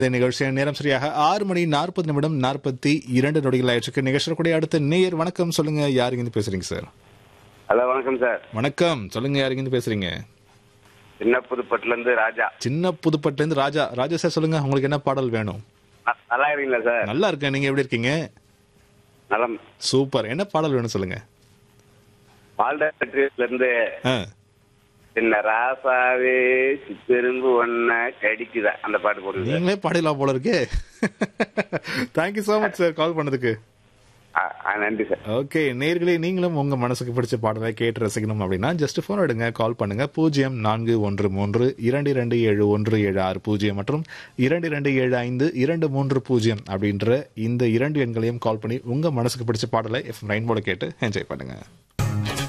இந்த நிகழ்ச்சியின் நேரம் சரியாக ஆறு மணி நாற்பது நிமிடம் நாற்பத்தி இரண்டு நொடிகள் ஆயிடுச்சு நிகழ்ச்சியில் கூட அடுத்த நேயர் வணக்கம் சொல்லுங்க யாருங்க பேசுறீங்க சார் ஹலோ வணக்கம் சார் வணக்கம் சொல்லுங்க யாருங்க பேசுறீங்க சின்ன புதுப்பட்டுல இருந்து ராஜா சின்ன புதுப்பட்டுல இருந்து ராஜா ராஜா சார் சொல்லுங்க உங்களுக்கு என்ன பாடல் வேணும் ந- நல்லா இருக்கீங்களா சார் நல்லா இருக்கேன் நீங்க எப்படி இருக்கீங்க நலம் சூப்பர் என்ன பாடல் வேணும் சொல்லுங்க பால்டேட்ரியில இருந்து ஆ, சின்ன ராசாவே திரும்ப ஒன்ன கடிக்குதா அந்த பாட்டு போடுங்க சார் நீங்களே பாடலாம் போல இருக்கே thank you so much sir call பண்ணதுக்கு ஆ, ஆ, நன்றி சார் ஓகே நேர்களே நீங்களும் உங்க மனசுக்கு பிடிச்ச பாடலை கேட்டு ரசிக்கணும் அப்படின்னா ஜஸ்ட் ஃபோன் எடுங்க கால் பண்ணுங்க பூஜ்ஜியம் நான்கு ஒன்று மூன்று இரண்டு இரண்டு ஏழு ஒன்று ஏழு ஆறு பூஜ்ஜியம் மற்றும் இரண்டு இரண்டு ஏழு ஐந்து இரண்டு மூன்று பூஜ்ஜியம் அப்படின்ற இந்த இரண்டு எண்களையும் கால் பண்ணி உங்க மனசுக்கு பிடிச்ச பாடலை எஃப் ரெயின்போட கேட்டு என்ஜாய் பண்ணுங்க